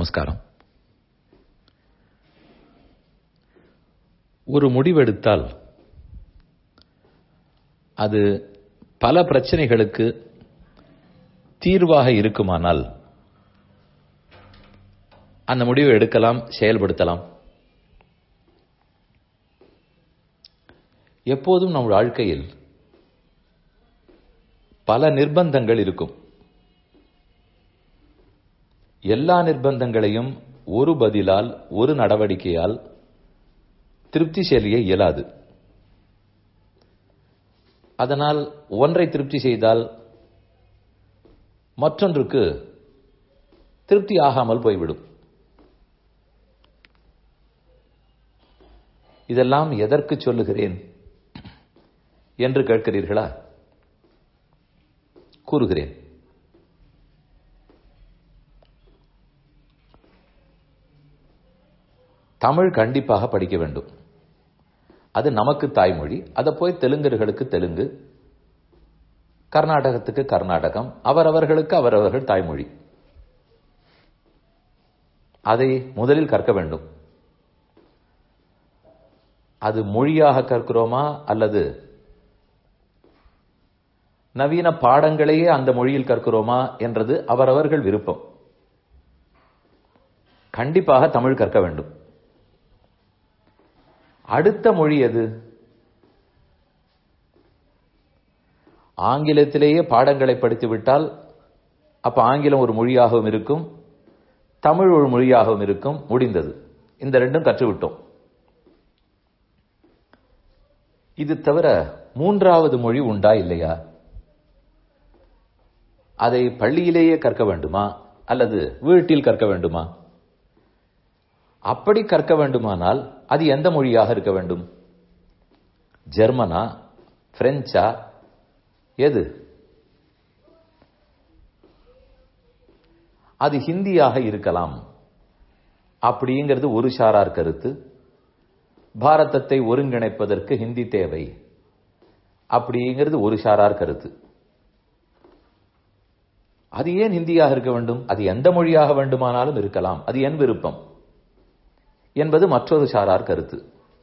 நமஸ்காரம் ஒரு முடிவெடுத்தால் அது பல பிரச்சனைகளுக்கு தீர்வாக இருக்குமானால் அந்த முடிவை எடுக்கலாம் செயல்படுத்தலாம் எப்போதும் நம் வாழ்க்கையில் பல நிர்பந்தங்கள் இருக்கும் எல்லா நிர்பந்தங்களையும் ஒரு பதிலால் ஒரு நடவடிக்கையால் திருப்தி செய்ய இயலாது அதனால் ஒன்றை திருப்தி செய்தால் மற்றொன்றுக்கு திருப்தி ஆகாமல் போய்விடும் இதெல்லாம் எதற்கு சொல்லுகிறேன் என்று கேட்கிறீர்களா கூறுகிறேன் தமிழ் கண்டிப்பாக படிக்க வேண்டும் அது நமக்கு தாய்மொழி அதை போய் தெலுங்கர்களுக்கு தெலுங்கு கர்நாடகத்துக்கு கர்நாடகம் அவரவர்களுக்கு அவரவர்கள் தாய்மொழி அதை முதலில் கற்க வேண்டும் அது மொழியாக கற்கிறோமா அல்லது நவீன பாடங்களையே அந்த மொழியில் கற்கிறோமா என்றது அவரவர்கள் விருப்பம் கண்டிப்பாக தமிழ் கற்க வேண்டும் அடுத்த மொழி எது ஆங்கிலத்திலேயே பாடங்களை படித்துவிட்டால் அப்ப ஆங்கிலம் ஒரு மொழியாகவும் இருக்கும் தமிழ் ஒரு மொழியாகவும் இருக்கும் முடிந்தது இந்த ரெண்டும் கற்றுவிட்டோம் இது தவிர மூன்றாவது மொழி உண்டா இல்லையா அதை பள்ளியிலேயே கற்க வேண்டுமா அல்லது வீட்டில் கற்க வேண்டுமா அப்படி கற்க வேண்டுமானால் அது எந்த மொழியாக இருக்க வேண்டும் ஜெர்மனா பிரெஞ்சா எது அது ஹிந்தியாக இருக்கலாம் அப்படிங்கிறது ஒரு சாரார் கருத்து பாரதத்தை ஒருங்கிணைப்பதற்கு ஹிந்தி தேவை அப்படிங்கிறது ஒரு சாரார் கருத்து அது ஏன் ஹிந்தியாக இருக்க வேண்டும் அது எந்த மொழியாக வேண்டுமானாலும் இருக்கலாம் அது என் விருப்பம் என்பது மற்றொரு சாரார் கருத்து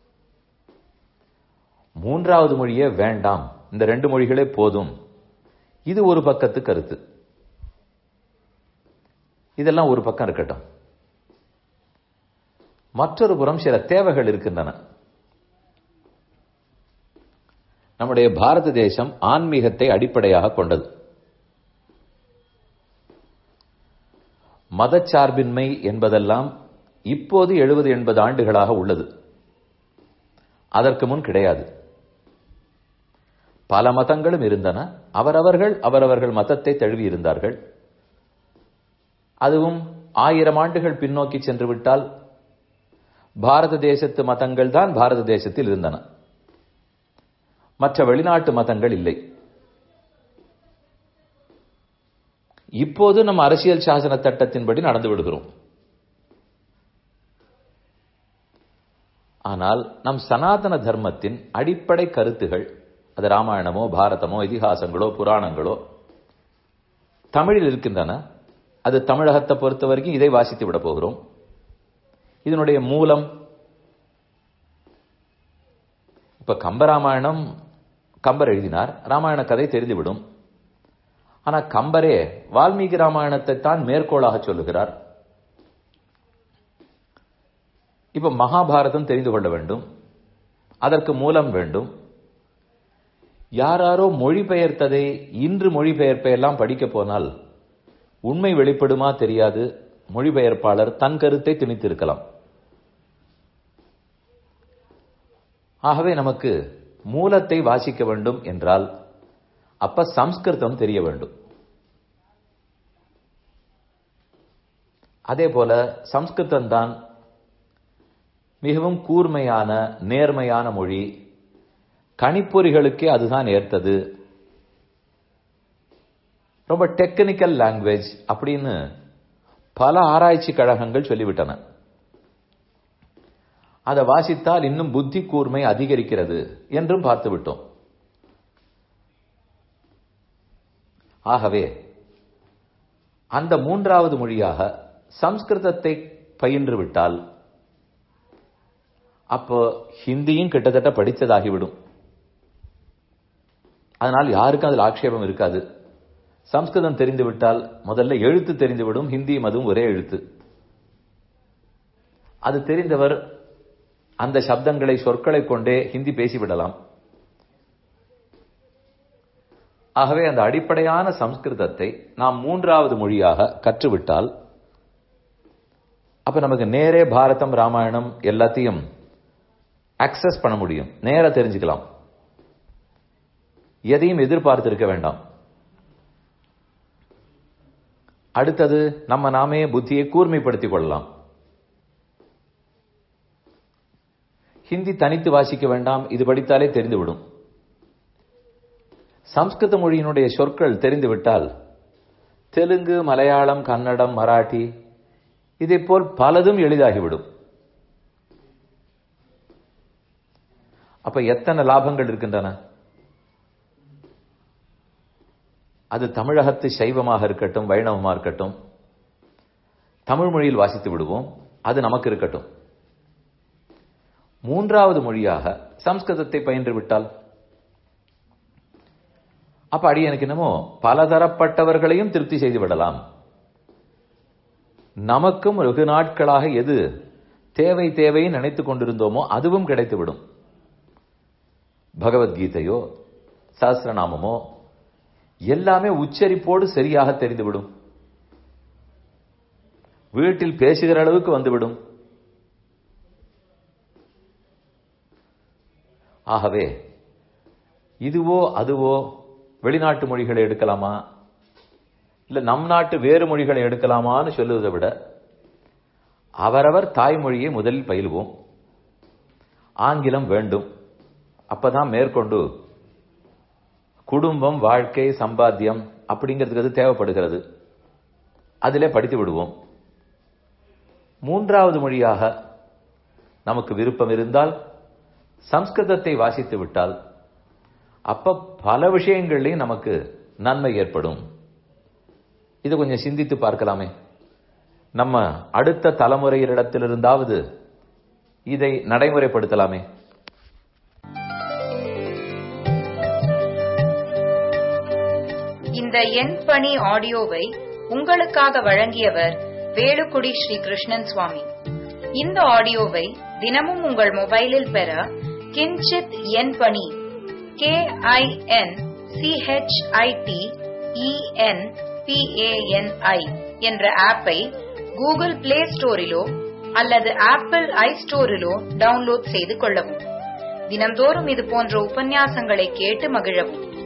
மூன்றாவது மொழியே வேண்டாம் இந்த ரெண்டு மொழிகளே போதும் இது ஒரு பக்கத்து கருத்து இதெல்லாம் ஒரு பக்கம் இருக்கட்டும் மற்றொரு புறம் சில தேவைகள் இருக்கின்றன நம்முடைய பாரத தேசம் ஆன்மீகத்தை அடிப்படையாக கொண்டது மதச்சார்பின்மை என்பதெல்லாம் இப்போது எழுபது எண்பது ஆண்டுகளாக உள்ளது அதற்கு முன் கிடையாது பல மதங்களும் இருந்தன அவரவர்கள் அவரவர்கள் மதத்தை தழுவி இருந்தார்கள் அதுவும் ஆயிரம் ஆண்டுகள் பின்னோக்கி சென்று விட்டால் பாரத தேசத்து மதங்கள் தான் பாரத தேசத்தில் இருந்தன மற்ற வெளிநாட்டு மதங்கள் இல்லை இப்போது நம் அரசியல் சாசன சட்டத்தின்படி நடந்து விடுகிறோம் ஆனால் நம் சனாதன தர்மத்தின் அடிப்படை கருத்துகள் அது ராமாயணமோ பாரதமோ இதிகாசங்களோ புராணங்களோ தமிழில் இருக்கின்றன அது தமிழகத்தை பொறுத்த வரைக்கும் இதை வாசித்து விட போகிறோம் இதனுடைய மூலம் இப்ப கம்பராமாயணம் கம்பர் எழுதினார் ராமாயண கதை தெரிந்துவிடும் ஆனா கம்பரே வால்மீகி ராமாயணத்தை தான் மேற்கோளாக சொல்லுகிறார் இப்ப மகாபாரதம் தெரிந்து கொள்ள வேண்டும் அதற்கு மூலம் வேண்டும் யாராரோ மொழிபெயர்த்ததை இன்று மொழிபெயர்ப்பை எல்லாம் படிக்க போனால் உண்மை வெளிப்படுமா தெரியாது மொழிபெயர்ப்பாளர் தன் கருத்தை திணித்திருக்கலாம் ஆகவே நமக்கு மூலத்தை வாசிக்க வேண்டும் என்றால் அப்ப சம்ஸ்கிருதம் தெரிய வேண்டும் அதே போல சம்ஸ்கிருதம் தான் மிகவும் கூர்மையான நேர்மையான மொழி கணிப்பொறிகளுக்கே அதுதான் ஏற்றது ரொம்ப டெக்னிக்கல் லாங்குவேஜ் அப்படின்னு பல ஆராய்ச்சி கழகங்கள் சொல்லிவிட்டன அதை வாசித்தால் இன்னும் புத்தி கூர்மை அதிகரிக்கிறது என்றும் பார்த்து விட்டோம் ஆகவே அந்த மூன்றாவது மொழியாக சம்ஸ்கிருதத்தை பயின்று விட்டால் அப்போ ஹிந்தியும் கிட்டத்தட்ட படித்ததாகிவிடும் அதனால் யாருக்கும் அதில் ஆட்சேபம் இருக்காது சம்ஸ்கிருதம் தெரிந்து விட்டால் முதல்ல எழுத்து தெரிந்துவிடும் ஹிந்தியும் அதுவும் ஒரே எழுத்து அது தெரிந்தவர் அந்த சப்தங்களை சொற்களை கொண்டே ஹிந்தி பேசிவிடலாம் ஆகவே அந்த அடிப்படையான சம்ஸ்கிருதத்தை நாம் மூன்றாவது மொழியாக கற்றுவிட்டால் அப்ப நமக்கு நேரே பாரதம் ராமாயணம் எல்லாத்தையும் அக்சஸ் பண்ண முடியும் நேர தெரிஞ்சுக்கலாம் எதையும் எதிர்பார்த்திருக்க வேண்டாம் அடுத்தது நம்ம நாமே புத்தியை கூர்மைப்படுத்திக் கொள்ளலாம் ஹிந்தி தனித்து வாசிக்க வேண்டாம் இது படித்தாலே தெரிந்துவிடும் சம்ஸ்கிருத மொழியினுடைய சொற்கள் தெரிந்துவிட்டால் தெலுங்கு மலையாளம் கன்னடம் மராட்டி இதை போல் பலதும் எளிதாகிவிடும் அப்ப எத்தனை லாபங்கள் இருக்கின்றன அது தமிழகத்து சைவமாக இருக்கட்டும் வைணவமாக இருக்கட்டும் தமிழ் மொழியில் வாசித்து விடுவோம் அது நமக்கு இருக்கட்டும் மூன்றாவது மொழியாக சம்ஸ்கிருதத்தை பயின்று விட்டால் அப்ப அடி எனக்கு என்னமோ பலதரப்பட்டவர்களையும் திருப்தி செய்து விடலாம் நமக்கும் வெகு நாட்களாக எது தேவை தேவையை நினைத்துக் கொண்டிருந்தோமோ அதுவும் கிடைத்துவிடும் பகவத்கீதையோ சஹசிரநாமமோ எல்லாமே உச்சரிப்போடு சரியாக தெரிந்துவிடும் வீட்டில் பேசுகிற அளவுக்கு வந்துவிடும் ஆகவே இதுவோ அதுவோ வெளிநாட்டு மொழிகளை எடுக்கலாமா இல்ல நம் நாட்டு வேறு மொழிகளை எடுக்கலாமான்னு சொல்லுவதை விட அவரவர் தாய்மொழியை முதலில் பயிலுவோம் ஆங்கிலம் வேண்டும் அப்பதான் மேற்கொண்டு குடும்பம் வாழ்க்கை சம்பாத்தியம் அப்படிங்கிறதுக்கு அது தேவைப்படுகிறது அதிலே படித்து விடுவோம் மூன்றாவது மொழியாக நமக்கு விருப்பம் இருந்தால் சம்ஸ்கிருதத்தை வாசித்து விட்டால் அப்ப பல விஷயங்கள்லையும் நமக்கு நன்மை ஏற்படும் இது கொஞ்சம் சிந்தித்து பார்க்கலாமே நம்ம அடுத்த தலைமுறையிடத்திலிருந்தாவது இதை நடைமுறைப்படுத்தலாமே இந்த எண் பணி ஆடியோவை உங்களுக்காக வழங்கியவர் வேலுக்குடி ஸ்ரீ கிருஷ்ணன் சுவாமி இந்த ஆடியோவை தினமும் உங்கள் மொபைலில் பெற கிஞ்சித் எண் பணி கே ஐ என் சிஹெச்ஐடி இஎன் பிஏஎன்ஐ என்ற ஆப்பை கூகுள் பிளே ஸ்டோரிலோ அல்லது ஆப்பிள் ஐ ஸ்டோரிலோ டவுன்லோட் செய்து கொள்ளவும் தினம்தோறும் இது போன்ற உபன்யாசங்களை கேட்டு மகிழவும்